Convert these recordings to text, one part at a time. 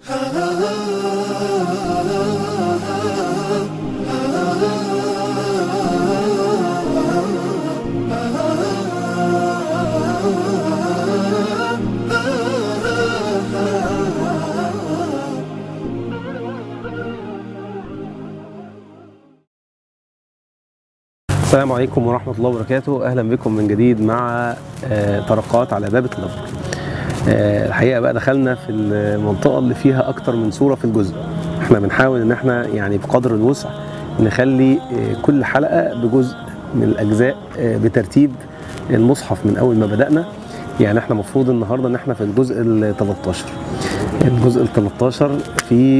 السلام عليكم ورحمة الله وبركاته أهلا بكم من جديد مع آه، طرقات على باب التدبر آه، الحقيقة بقى دخلنا في المنطقة اللي فيها أكتر من سورة في الجزء احنا بنحاول ان احنا يعني بقدر الوسع نخلي آه، كل حلقة بجزء من الأجزاء آه، بترتيب المصحف من أول ما بدأنا يعني احنا المفروض النهاردة ان احنا في الجزء ال 13 الجزء ال 13 في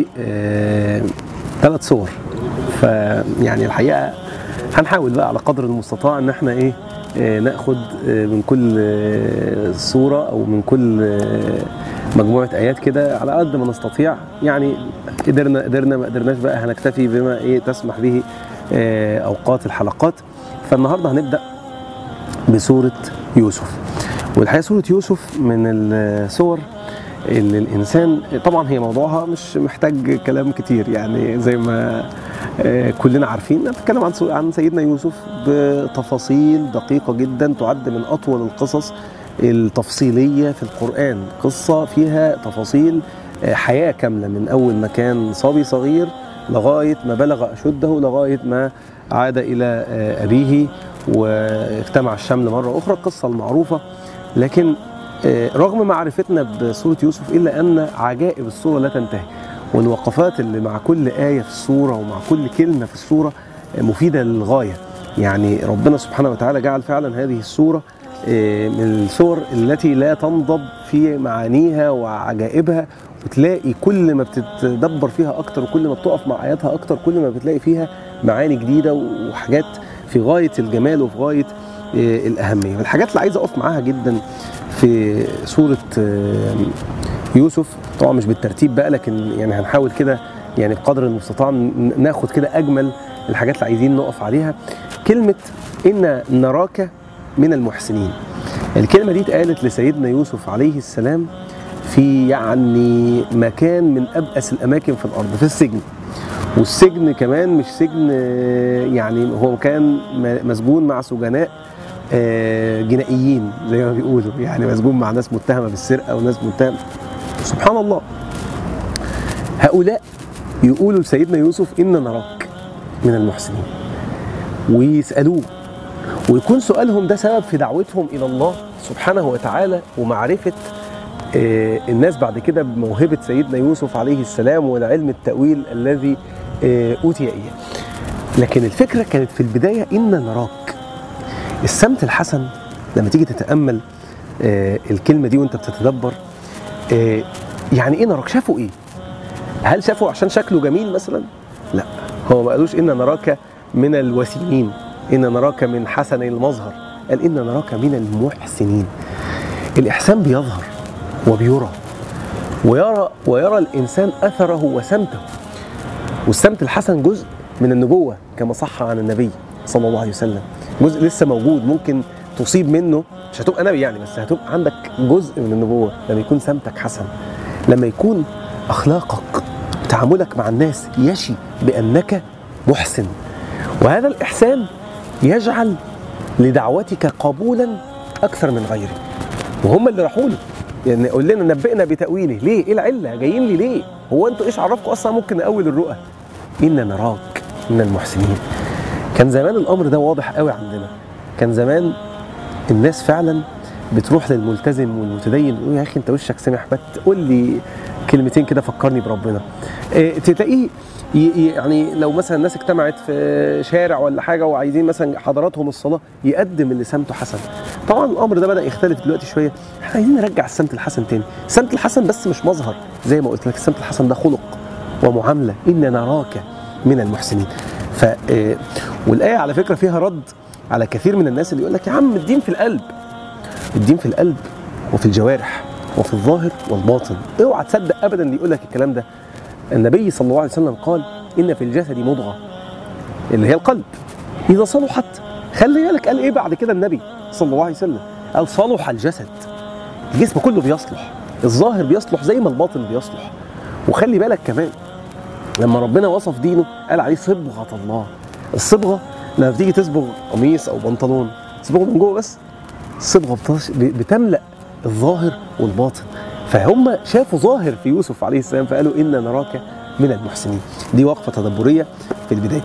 ثلاث صور فيعني الحقيقة هنحاول بقى على قدر المستطاع ان احنا ايه آه، ناخد آه، من كل آه، سوره او من كل آه، مجموعه ايات كده على قد ما نستطيع يعني قدرنا قدرنا ما قدرناش بقى هنكتفي بما ايه تسمح به آه، اوقات الحلقات فالنهارده هنبدا بسوره يوسف والحقيقه سوره يوسف من السور اللي الانسان طبعا هي موضوعها مش محتاج كلام كتير يعني زي ما آه، كلنا عارفين بتتكلم عن سو- عن سيدنا يوسف بتفاصيل دقيقه جدا تعد من اطول القصص التفصيليه في القران قصه فيها تفاصيل آه، حياه كامله من اول ما كان صبي صغير لغايه ما بلغ اشده لغايه ما عاد الى آه، ابيه واجتمع الشمل مره اخرى القصه المعروفه لكن آه، رغم معرفتنا بسوره يوسف الا ان عجائب السوره لا تنتهي والوقفات اللي مع كل آية في السورة ومع كل كلمة في السورة مفيدة للغاية يعني ربنا سبحانه وتعالى جعل فعلا هذه السورة آه، من السور التي لا تنضب في معانيها وعجائبها وتلاقي كل ما بتتدبر فيها أكتر وكل ما بتقف مع آياتها أكتر كل ما بتلاقي فيها معاني جديدة وحاجات في غاية الجمال وفي غاية آه، الأهمية من الحاجات اللي عايز أقف معاها جدا في سورة آه، يوسف طبعا مش بالترتيب بقى لكن يعني هنحاول كده يعني بقدر المستطاع ن- ناخد كده اجمل الحاجات اللي عايزين نقف عليها كلمه ان نراك من المحسنين الكلمه دي اتقالت لسيدنا يوسف عليه السلام في يعني مكان من ابأس الاماكن في الارض في السجن والسجن كمان مش سجن آه، يعني هو كان م- مسجون مع سجناء آه، جنائيين زي ما بيقولوا يعني مسجون مع ناس متهمه بالسرقه وناس متهمه سبحان الله هؤلاء يقولوا لسيدنا يوسف إن نراك من المحسنين ويسألوه ويكون سؤالهم ده سبب في دعوتهم إلى الله سبحانه وتعالى ومعرفة آه، الناس بعد كده بموهبة سيدنا يوسف عليه السلام والعلم التأويل الذي آه، أوتي إياه لكن الفكرة كانت في البداية إن نراك السمت الحسن لما تيجي تتأمل آه، الكلمة دي وانت بتتدبر آه، يعني ايه نراك شافوا ايه هل شافوا عشان شكله جميل مثلا لا هو ما قالوش ان نراك من الوسيمين ان نراك من حسن المظهر قال ان نراك من المحسنين الاحسان بيظهر وبيرى ويرى ويرى الانسان اثره وسمته والسمت الحسن جزء من النبوه كما صح عن النبي صلى الله عليه وسلم جزء لسه موجود ممكن تصيب منه مش هتبقى نبي يعني بس هتبقى عندك جزء من النبوه لما يكون سمتك حسن لما يكون اخلاقك تعاملك مع الناس يشي بانك محسن وهذا الاحسان يجعل لدعوتك قبولا اكثر من غيره وهم اللي راحوا له يعني قول لنا نبئنا بتاويله ليه ايه العله جايين لي ليه هو انتوا ايش عرفكم اصلا ممكن اول الرؤى ان نراك من المحسنين كان زمان الامر ده واضح قوي عندنا كان زمان الناس فعلا بتروح للملتزم والمتدين يقول يا اخي انت وشك سمح ما تقول لي كلمتين كده فكرني بربنا إيه تلاقيه ي- ي- يعني لو مثلا الناس اجتمعت في شارع ولا حاجه وعايزين مثلا حضراتهم الصلاه يقدم اللي سمته حسن طبعا الامر ده بدا يختلف دلوقتي شويه احنا عايزين نرجع السمت الحسن تاني السمت الحسن بس مش مظهر زي ما قلت لك السمت الحسن ده خلق ومعامله ان نراك من المحسنين ف آه، والايه على فكره فيها رد على كثير من الناس اللي يقول لك يا عم الدين في القلب الدين في القلب وفي الجوارح وفي الظاهر والباطن اوعى تصدق ابدا اللي يقول لك الكلام ده النبي صلى الله عليه وسلم قال ان في الجسد مضغه اللي هي القلب اذا صلحت خلي بالك قال ايه بعد كده النبي صلى الله عليه وسلم قال صلح الجسد الجسم كله بيصلح الظاهر بيصلح زي ما الباطن بيصلح وخلي بالك كمان لما ربنا وصف دينه قال عليه صبغه الله الصبغه لما بتيجي تصبغ قميص او بنطلون تصبغه من جوه بس الصبغه بتش- بتملا الظاهر والباطن فهم شافوا ظاهر في يوسف عليه السلام فقالوا انا نراك من المحسنين دي وقفه تدبريه في البدايه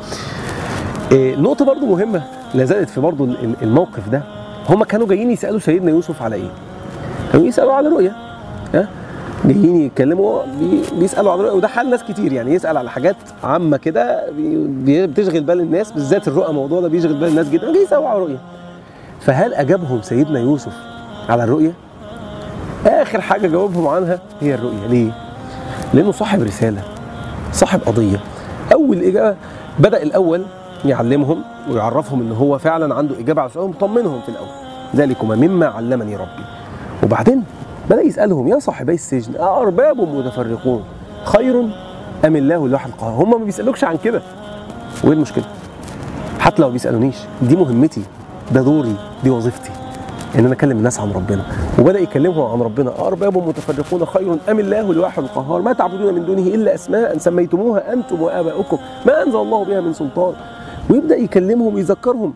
إيه، نقطة برضو مهمة لا زالت في برضو ال- ال- الموقف ده هم كانوا جايين يسألوا سيدنا يوسف على ايه؟ كانوا يسألوا على رؤية ها؟ جايين يتكلموا بي- بيسألوا على رؤية وده حال ناس كتير يعني يسأل على حاجات عامة كده بي- بي- بتشغل بال الناس بالذات الرؤى الموضوع ده بيشغل بال الناس جدا جاي يسألوا على رؤية فهل أجابهم سيدنا يوسف على الرؤية؟ آخر حاجة جاوبهم عنها هي الرؤية ليه؟ لأنه صاحب رسالة صاحب قضيه اول اجابه بدا الاول يعلمهم ويعرفهم ان هو فعلا عنده اجابه على سؤالهم طمنهم في الاول ذلكما مما علمني ربي وبعدين بدا يسالهم يا صاحبي السجن أأرباب متفرقون خير ام الله الواحد القهار هم ما بيسالوكش عن كده وايه المشكله حتى لو ما بيسالونيش دي مهمتي ده دوري دي وظيفتي ان انا اكلم الناس عن ربنا وبدا يكلمهم عن ربنا ارباب متفرقون خير ام الله الواحد القهار ما تعبدون من دونه الا اسماء سميتموها انتم واباؤكم ما انزل الله بها من سلطان ويبدا يكلمهم ويذكرهم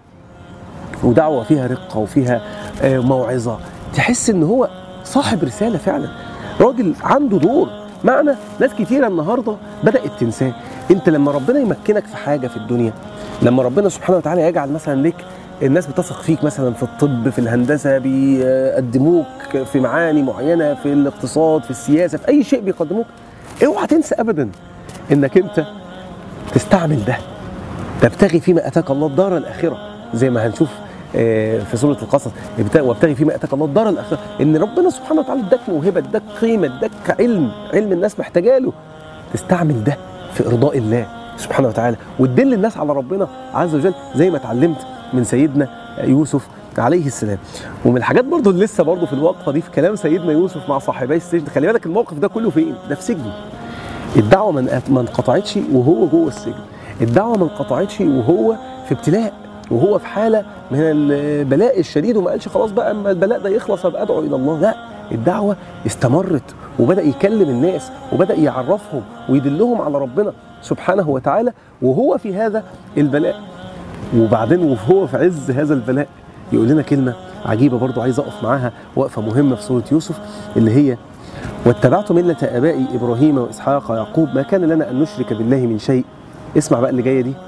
ودعوه فيها رقه وفيها آه، موعظه تحس ان هو صاحب رساله فعلا راجل عنده دور معنى ناس كتيره النهارده بدات تنساه انت لما ربنا يمكنك في حاجه في الدنيا لما ربنا سبحانه وتعالى يجعل مثلا لك الناس بتثق فيك مثلا في الطب في الهندسه بيقدموك في معاني معينه في الاقتصاد في السياسه في اي شيء بيقدموك اوعى تنسى ابدا انك انت تستعمل ده تبتغي فيما اتاك الله الدار الاخره زي ما هنشوف آه، في سوره القصص ابت- وابتغي فيما اتاك الله الدار الاخره ان ربنا سبحانه وتعالى اداك موهبه اداك قيمه اداك علم علم الناس محتاجه له تستعمل ده في ارضاء الله سبحانه وتعالى وتدل الناس على ربنا عز وجل زي ما اتعلمت من سيدنا يوسف عليه السلام ومن الحاجات برضو اللي لسه برضو في الوقفه دي في كلام سيدنا يوسف مع صاحبي السجن خلي بالك الموقف ده كله فين ده في سجن الدعوه ما ما انقطعتش وهو جوه السجن الدعوه ما انقطعتش وهو في ابتلاء وهو في حاله من البلاء الشديد وما قالش خلاص بقى اما البلاء ده يخلص ابقى ادعو الى الله لا الدعوه استمرت وبدا يكلم الناس وبدا يعرفهم ويدلهم على ربنا سبحانه وتعالى وهو في هذا البلاء وبعدين وهو في عز هذا البلاء يقول لنا كلمه عجيبه برضو عايز اقف معاها وقفه مهمه في سوره يوسف اللي هي واتبعت ملة آبائي إبراهيم وإسحاق ويعقوب ما كان لنا أن نشرك بالله من شيء اسمع بقى اللي جاية دي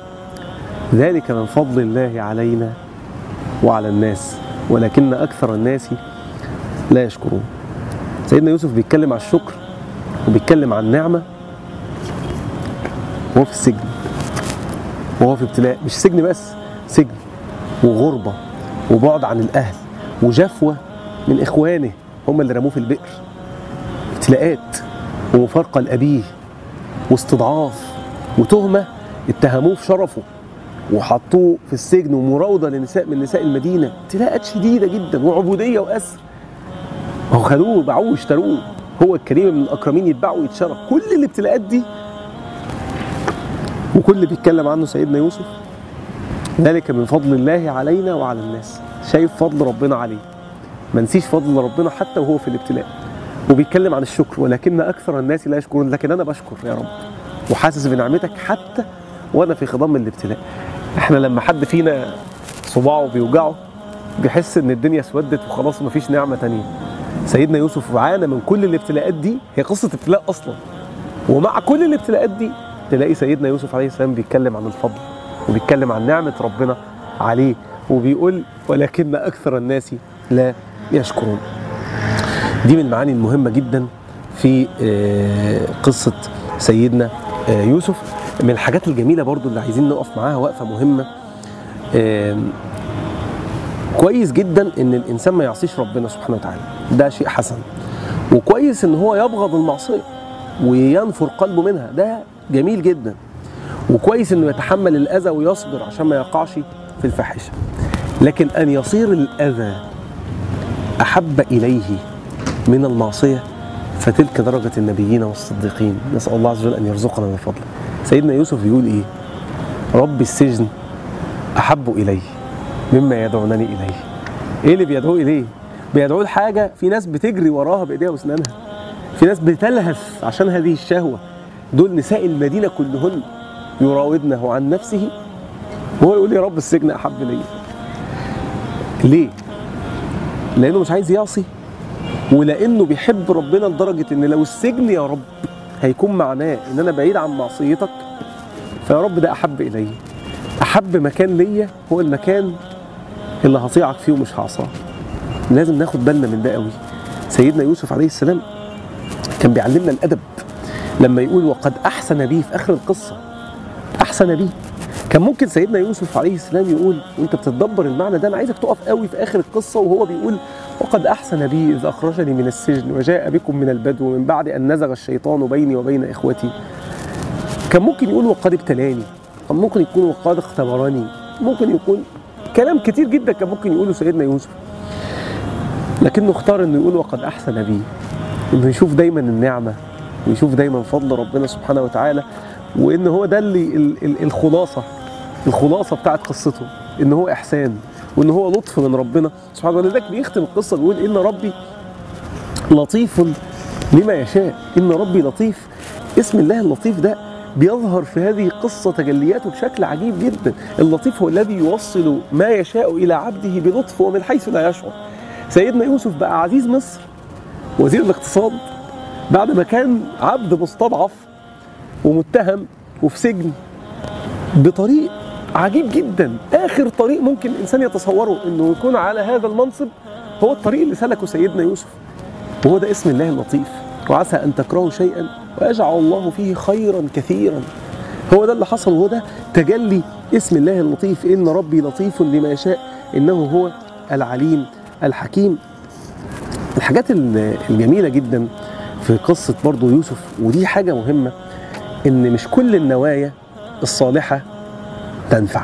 ذلك من فضل الله علينا وعلى الناس ولكن أكثر الناس لا يشكرون سيدنا يوسف بيتكلم على الشكر وبيتكلم عن النعمة وهو في السجن وهو في ابتلاء مش سجن بس سجن وغربة وبعد عن الأهل وجفوة من إخوانه هم اللي رموه في البئر ابتلاءات ومفارقة لأبيه واستضعاف وتهمة اتهموه في شرفه وحطوه في السجن ومراوضة لنساء من نساء المدينة ابتلاءات شديدة جدا وعبودية وأسر ما هو خدوه باعوه واشتروه هو الكريم من الأكرمين يتباع ويتشرى كل الابتلاءات دي وكل اللي بيتكلم عنه سيدنا يوسف ذلك من فضل الله علينا وعلى الناس شايف فضل ربنا عليه ما نسيش فضل ربنا حتى وهو في الابتلاء وبيتكلم عن الشكر ولكن اكثر الناس لا يشكرون لكن انا بشكر يا رب وحاسس بنعمتك حتى وانا في خضم الابتلاء احنا لما حد فينا صباعه بيوجعه بيحس ان الدنيا اسودت وخلاص مفيش نعمه تانية سيدنا يوسف عانى من كل الابتلاءات دي هي قصه ابتلاء اصلا ومع كل الابتلاءات دي تلاقي سيدنا يوسف عليه السلام بيتكلم عن الفضل وبيتكلم عن نعمه ربنا عليه وبيقول ولكن اكثر الناس لا يشكرون دي من المعاني المهمة جدا في آه، قصة سيدنا آه، يوسف من الحاجات الجميلة برضو اللي عايزين نقف معاها وقفة مهمة آم، كويس جدا ان الانسان ما يعصيش ربنا سبحانه وتعالى ده شيء حسن وكويس ان هو يبغض المعصية وينفر قلبه منها ده جميل جدا وكويس انه يتحمل الاذى ويصبر عشان ما يقعش في الفاحشه لكن ان يصير الاذى احب اليه من المعصيه فتلك درجه النبيين والصديقين نسال الله عز وجل ان يرزقنا من فضله سيدنا يوسف يقول ايه رب السجن احب الي مما يدعونني اليه ايه اللي بيدعوه اليه بيدعوه لحاجه في ناس بتجري وراها بايديها واسنانها في ناس بتلهث عشان هذه الشهوة دول نساء المدينة كلهن يراودنه عن نفسه وهو يقول يا رب السجن أحب لي ليه؟ لأنه مش عايز يعصي ولأنه بيحب ربنا لدرجة إن لو السجن يا رب هيكون معناه إن أنا بعيد عن معصيتك فيا رب ده أحب إلي أحب مكان ليا هو المكان اللي هطيعك فيه ومش هعصاه لازم ناخد بالنا من ده قوي سيدنا يوسف عليه السلام كان بيعلمنا الادب لما يقول وقد احسن بي في اخر القصه احسن بي كان ممكن سيدنا يوسف عليه السلام يقول وانت بتتدبر المعنى ده انا عايزك تقف قوي في اخر القصه وهو بيقول وقد احسن بي اذ اخرجني من السجن وجاء بكم من البدو من بعد ان نزغ الشيطان بيني وبين اخوتي كان ممكن يقول وقد ابتلاني كان ممكن يكون وقد اختبرني ممكن يكون كلام كتير جدا كان ممكن يقوله سيدنا يوسف لكنه اختار انه يقول وقد احسن بي انه يشوف دايما النعمه ويشوف دايما فضل ربنا سبحانه وتعالى وان هو ده اللي ال- ال- الخلاصه الخلاصه بتاعت قصته ان هو احسان وان هو لطف من ربنا سبحانه وتعالى لذلك بيختم القصه بيقول ان ربي لطيف لما يشاء ان ربي لطيف اسم الله اللطيف ده بيظهر في هذه القصة تجلياته بشكل عجيب جدا اللطيف هو الذي يوصل ما يشاء إلى عبده بلطف ومن حيث لا يشعر سيدنا يوسف بقى عزيز مصر وزير الاقتصاد بعد ما كان عبد مستضعف ومتهم وفي سجن بطريق عجيب جدا اخر طريق ممكن الانسان يتصوره انه يكون على هذا المنصب هو الطريق اللي سلكه سيدنا يوسف وهو ده اسم الله اللطيف وعسى ان تكرهوا شيئا ويجعل الله فيه خيرا كثيرا هو ده اللي حصل وهو ده تجلي اسم الله اللطيف ان ربي لطيف لما يشاء انه هو العليم الحكيم الحاجات ال- الجميله جدا في قصه برضو يوسف ودي حاجه مهمه ان مش كل النوايا الصالحه تنفع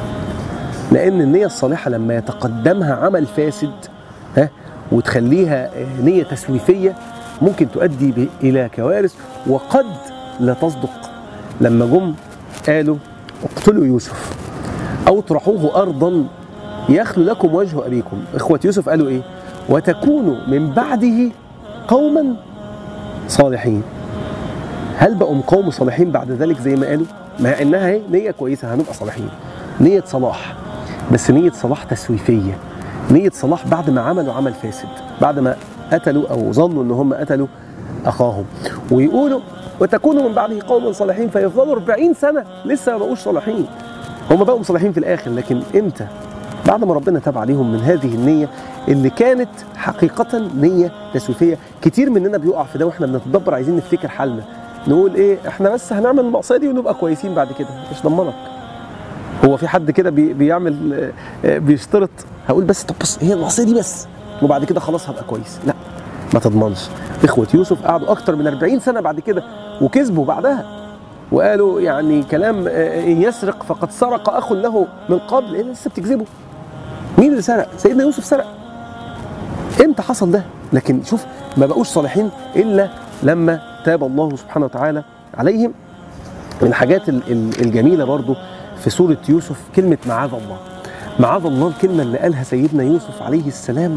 لان النيه الصالحه لما يتقدمها عمل فاسد ها وتخليها آه، نيه تسويفيه ممكن تؤدي ب- الى كوارث وقد لا تصدق لما جم قالوا اقتلوا يوسف او اطرحوه ارضا يخلو لكم وجه ابيكم اخوه يوسف قالوا ايه وتكونوا من بعده قوما صالحين هل بقوا قوم صالحين بعد ذلك زي ما قالوا مع انها هي نيه كويسه هنبقى صالحين نيه صلاح بس نيه صلاح تسويفيه نيه صلاح بعد ما عملوا عمل فاسد بعد ما قتلوا او ظنوا ان هم قتلوا اخاهم ويقولوا وتكونوا من بعده قوما صالحين فيفضلوا 40 سنه لسه ما بقوش صالحين هم بقوا صالحين في الاخر لكن امتى بعد ما ربنا تاب عليهم من هذه النيه اللي كانت حقيقه نيه تسويفيه كتير مننا بيقع في ده واحنا بنتدبر عايزين نفتكر حالنا نقول ايه احنا بس هنعمل المعصيه دي ونبقى كويسين بعد كده مش ضمنك هو في حد كده بي بيعمل آه، آه، بيشترط هقول بس طب بص هي المعصيه دي بس وبعد كده خلاص هبقى كويس لا ما تضمنش اخوه يوسف قعدوا اكتر من 40 سنه بعد كده وكذبوا بعدها وقالوا يعني كلام آه، ان يسرق فقد سرق اخ له من قبل ايه لسه بتكذبوا مين اللي سرق سيدنا يوسف سرق امتى حصل ده لكن شوف ما بقوش صالحين الا لما تاب الله سبحانه وتعالى عليهم من الحاجات ال- ال- الجميله برضو في سوره يوسف كلمه معاذ الله معاذ الله الكلمه اللي قالها سيدنا يوسف عليه السلام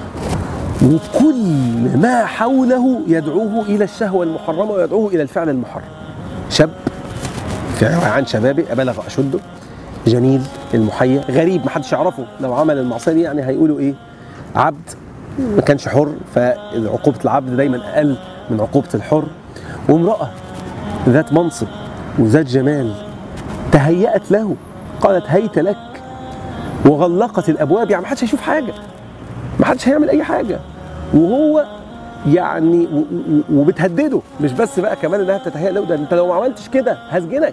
وكل ما حوله يدعوه الى الشهوه المحرمه ويدعوه الى الفعل المحرم شاب في عن شبابه بلغ اشده جميل المحيا غريب ما حدش يعرفه لو عمل المعصيه دي يعني هيقولوا ايه عبد ما كانش حر فعقوبه العبد دايما اقل من عقوبه الحر وامراه ذات منصب وذات جمال تهيأت له قالت هيت لك وغلقت الابواب يعني ما حدش هيشوف حاجه ما حدش هيعمل اي حاجه وهو يعني و- و- وبتهدده مش بس بقى كمان انها بتتهيأ له ده انت لو ما عملتش كده هسجنك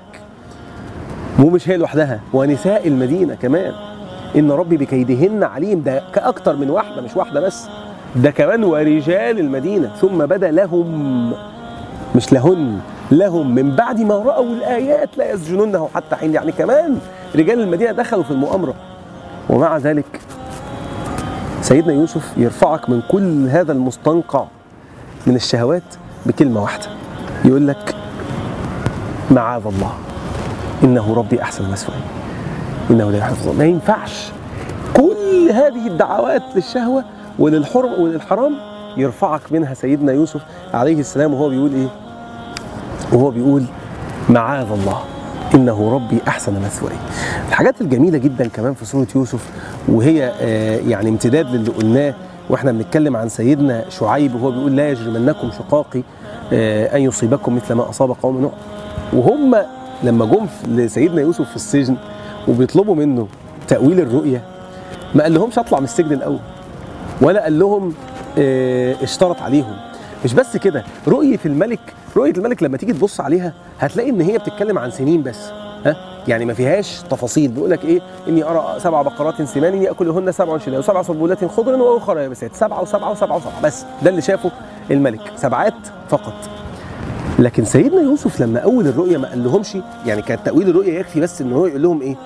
ومش هي لوحدها ونساء المدينه كمان ان ربي بكيدهن عليم ده كاكتر من واحده مش واحده بس ده كمان ورجال المدينه ثم بدا لهم مش لهن لهم من بعد ما راوا الايات لا يسجنونه حتى حين يعني كمان رجال المدينه دخلوا في المؤامره ومع ذلك سيدنا يوسف يرفعك من كل هذا المستنقع من الشهوات بكلمه واحده يقول لك معاذ الله انه ربي احسن مثواي انه لا يحب الظالمين. ما ينفعش كل هذه الدعوات للشهوه وللحرم وللحرام يرفعك منها سيدنا يوسف عليه السلام وهو بيقول ايه وهو بيقول معاذ الله انه ربي احسن مثواي الحاجات الجميله جدا كمان في سوره يوسف وهي آه، يعني امتداد للي قلناه واحنا بنتكلم عن سيدنا شعيب وهو بيقول لا يجرمنكم شقاقي آه، ان يصيبكم مثل ما اصاب قوم نوح وهم لما جم لسيدنا يوسف في السجن وبيطلبوا منه تاويل الرؤيه ما قال لهمش اطلع من السجن الاول ولا قال لهم آه، اشترط عليهم مش بس كده رؤيه الملك رؤيه الملك لما تيجي تبص عليها هتلاقي ان هي بتتكلم عن سنين بس ها يعني ما فيهاش تفاصيل بيقول لك ايه اني ارى سبع بقرات سمان ياكلهن سبع شداد وسبع سنبلات خضر واخرى يابسات سبعه وسبعه وسبعه وسبعه بس ده اللي شافه الملك سبعات فقط لكن سيدنا يوسف لما اول الرؤيه ما قال لهمش يعني كان تاويل الرؤيه يكفي بس ان هو يقول لهم ايه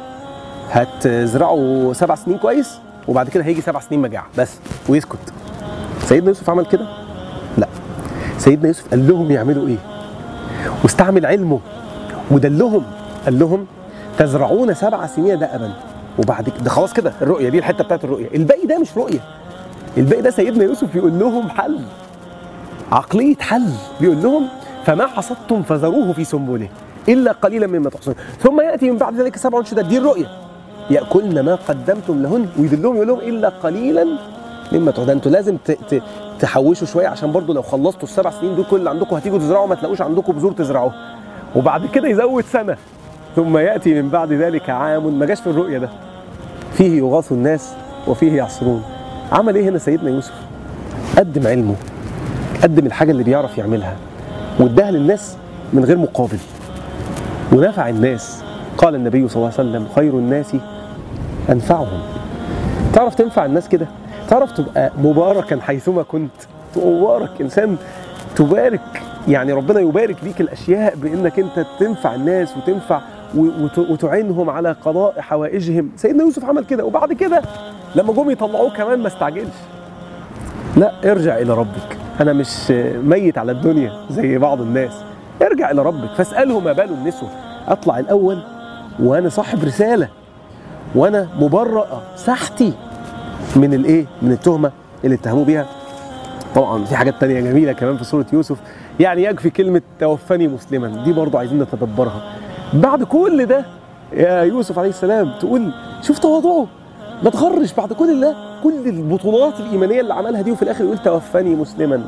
هتزرعوا سبع سنين كويس وبعد كده هيجي سبع سنين مجاعه بس ويسكت سيدنا يوسف عمل كده لا سيدنا يوسف قال لهم يعملوا ايه واستعمل علمه ودلهم قال لهم تزرعون سبع سنين دأبا وبعد كده ده خلاص كده الرؤيه دي الحته بتاعت الرؤيه الباقي ده مش رؤيه الباقي ده سيدنا يوسف يقول لهم حل عقليه حل بيقول لهم فما حصدتم فذروه في سنبله الا قليلا مما تحصنون ثم ياتي من بعد ذلك سبع شداد دي الرؤيه ياكلن ما قدمتم لهن ويدلهم يقول لهم الا قليلا مما تحصنون انتوا لازم ت- ت- تحوشوا شويه عشان برضو لو خلصتوا السبع سنين دول كل اللي عندكم هتيجوا تزرعوا ما تلاقوش عندكم بذور تزرعوها وبعد كده يزود سنه ثم ياتي من بعد ذلك عام ما جاش في الرؤيه ده فيه يغاث الناس وفيه يعصرون عمل ايه هنا سيدنا يوسف قدم علمه قدم الحاجه اللي بيعرف يعملها واداها للناس من غير مقابل ونفع الناس قال النبي صلى الله عليه وسلم خير الناس انفعهم تعرف تنفع الناس كده تعرف تبقى مباركا حيثما كنت تبقى مبارك انسان تبارك يعني ربنا يبارك فيك الاشياء بانك انت تنفع الناس وتنفع و- وت- وتعينهم على قضاء حوائجهم سيدنا يوسف عمل كده وبعد كده لما جم يطلعوه كمان ما استعجلش لا ارجع الى ربك انا مش ميت على الدنيا زي بعض الناس ارجع الى ربك فاساله ما بال النسوه اطلع الاول وانا صاحب رساله وانا مبرأ سحتي من الايه من التهمه اللي اتهموه بيها طبعا في حاجات تانية جميلة كمان في سورة يوسف يعني يكفي كلمة توفني مسلما دي برضو عايزين نتدبرها بعد كل ده يا يوسف عليه السلام تقول شوف تواضعه ما تغرش بعد كل ده كل البطولات الإيمانية اللي عملها دي وفي الآخر يقول توفني مسلما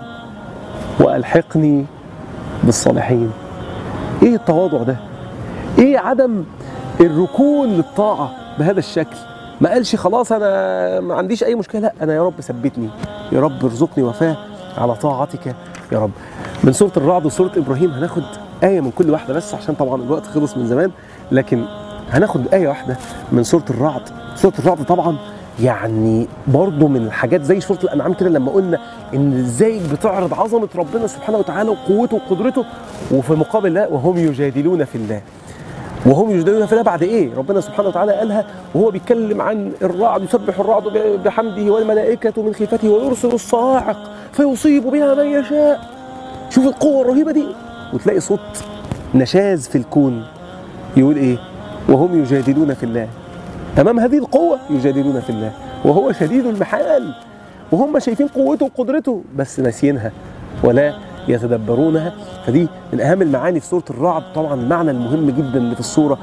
وألحقني بالصالحين إيه التواضع ده إيه عدم الركون للطاعة بهذا الشكل ما قالش خلاص انا ما عنديش اي مشكله لا انا يا رب ثبتني يا رب ارزقني وفاه على طاعتك يا رب من سوره الرعد وسوره ابراهيم هناخد ايه من كل واحده بس عشان طبعا الوقت خلص من زمان لكن هناخد ايه واحده من سوره الرعد سوره الرعد طبعا يعني برضه من الحاجات زي سوره الانعام كده لما قلنا ان ازاي بتعرض عظمه ربنا سبحانه وتعالى وقوته وقدرته وفي مقابل لا وهم يجادلون في الله وهم يجادلون في الله بعد ايه؟ ربنا سبحانه وتعالى قالها وهو بيتكلم عن الرعد يسبح الرعد بحمده والملائكة من خيفته ويرسل الصواعق فيصيب بها من يشاء. شوف القوة الرهيبة دي وتلاقي صوت نشاز في الكون يقول ايه؟ وهم يجادلون في الله. امام هذه القوة يجادلون في الله وهو شديد المحال وهم شايفين قوته وقدرته بس ناسيينها ولا يتدبرونها فدي من اهم المعاني في سوره الرعد طبعا المعنى المهم جدا اللي في السوره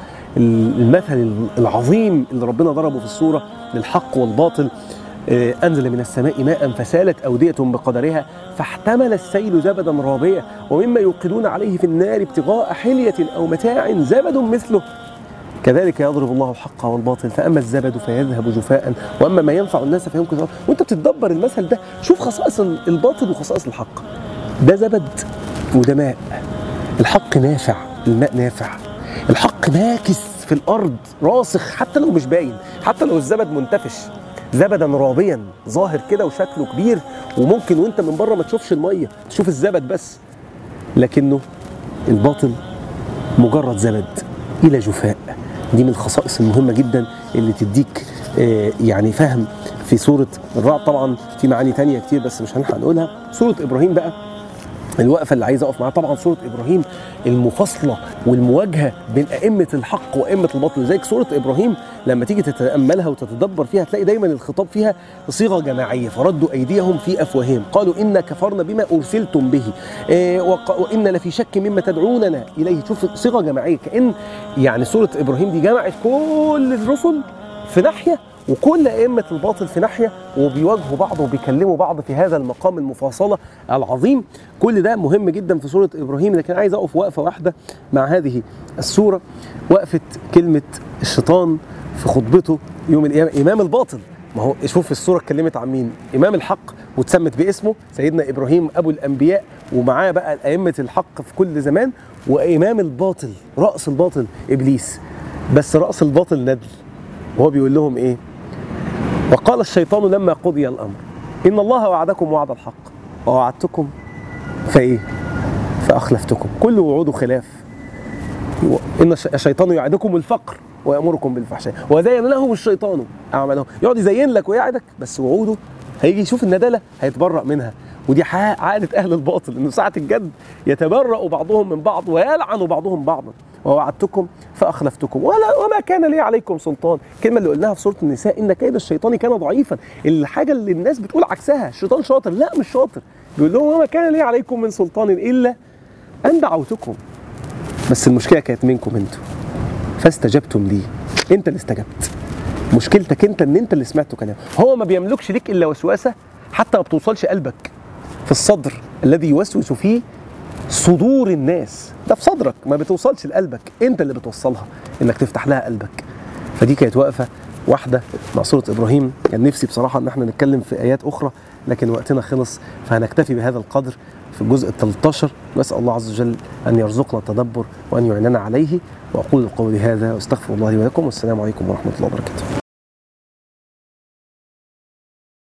المثل العظيم اللي ربنا ضربه في السوره للحق والباطل آه، انزل من السماء ماء فسالت اوديه بقدرها فاحتمل السيل زبدا رابيا ومما يوقدون عليه في النار ابتغاء حليه او متاع زبد مثله كذلك يضرب الله الحق والباطل فاما الزبد فيذهب جفاء واما ما ينفع الناس فيمكث وانت بتتدبر المثل ده شوف خصائص الباطل وخصائص الحق ده زبد وده ماء الحق نافع الماء نافع الحق ماكس في الارض راسخ حتى لو مش باين حتى لو الزبد منتفش زبدا رابيا ظاهر كده وشكله كبير وممكن وانت من بره ما تشوفش الميه تشوف الزبد بس لكنه الباطل مجرد زبد الى جفاء دي من الخصائص المهمه جدا اللي تديك آه، يعني فهم في سوره الرعد طبعا في معاني تانية كتير بس مش هنلحق نقولها سوره ابراهيم بقى الوقفه اللي عايز اقف معاها طبعا سوره ابراهيم المفاصله والمواجهه بين ائمه الحق وائمه الباطل زي سوره ابراهيم لما تيجي تتاملها وتتدبر فيها تلاقي دايما الخطاب فيها صيغه جماعيه فردوا ايديهم في افواههم قالوا انا كفرنا بما ارسلتم به إيه وق- وان لفي شك مما تدعوننا اليه شوف صيغه جماعيه كان يعني سوره ابراهيم دي جمعت كل الرسل في ناحيه وكل ائمه الباطل في ناحيه وبيواجهوا بعض وبيكلموا بعض في هذا المقام المفاصله العظيم كل ده مهم جدا في سوره ابراهيم لكن عايز اقف وقفه واحده مع هذه السوره وقفه كلمه الشيطان في خطبته يوم القيامه امام الباطل ما هو شوف السوره اتكلمت عن مين امام الحق واتسمت باسمه سيدنا ابراهيم ابو الانبياء ومعاه بقى ائمه الحق في كل زمان وامام الباطل راس الباطل ابليس بس راس الباطل ندل وهو بيقول لهم ايه وقال الشيطان لما قضي الامر ان الله وعدكم وعد الحق ووعدتكم فايه فاخلفتكم كل وعوده خلاف ان الش- الشيطان يعدكم الفقر ويامركم بالفحشاء وزين لهم الشيطان اعمالهم يقعد يزين لك ويعدك بس وعوده هيجي يشوف الندله هيتبرأ منها ودي ح- عادة أهل الباطل إنه ساعة الجد يتبرأ بعضهم من بعض ويلعن بعضهم بعضا ووعدتكم فأخلفتكم ولا وما كان لي عليكم سلطان الكلمة اللي قلناها في سورة النساء إن كيد الشيطان كان ضعيفا الحاجة اللي الناس بتقول عكسها الشيطان شاطر لا مش شاطر بيقول لهم وما كان لي عليكم من سلطان إلا أن دعوتكم بس المشكلة كانت منكم انتوا فاستجبتم لي انت اللي استجبت مشكلتك انت ان انت اللي سمعته كلام هو ما بيملكش ليك الا وسوسه حتى ما بتوصلش قلبك في الصدر الذي يوسوس فيه صدور الناس ده في صدرك ما بتوصلش لقلبك انت اللي بتوصلها انك تفتح لها قلبك فدي كانت واقفه واحده مع سوره ابراهيم كان نفسي بصراحه ان احنا نتكلم في ايات اخرى لكن وقتنا خلص فهنكتفي بهذا القدر في الجزء ال 13 واسال الله عز وجل ان يرزقنا التدبر وان يعيننا عليه واقول قولي هذا واستغفر الله لي ولكم والسلام عليكم ورحمه الله وبركاته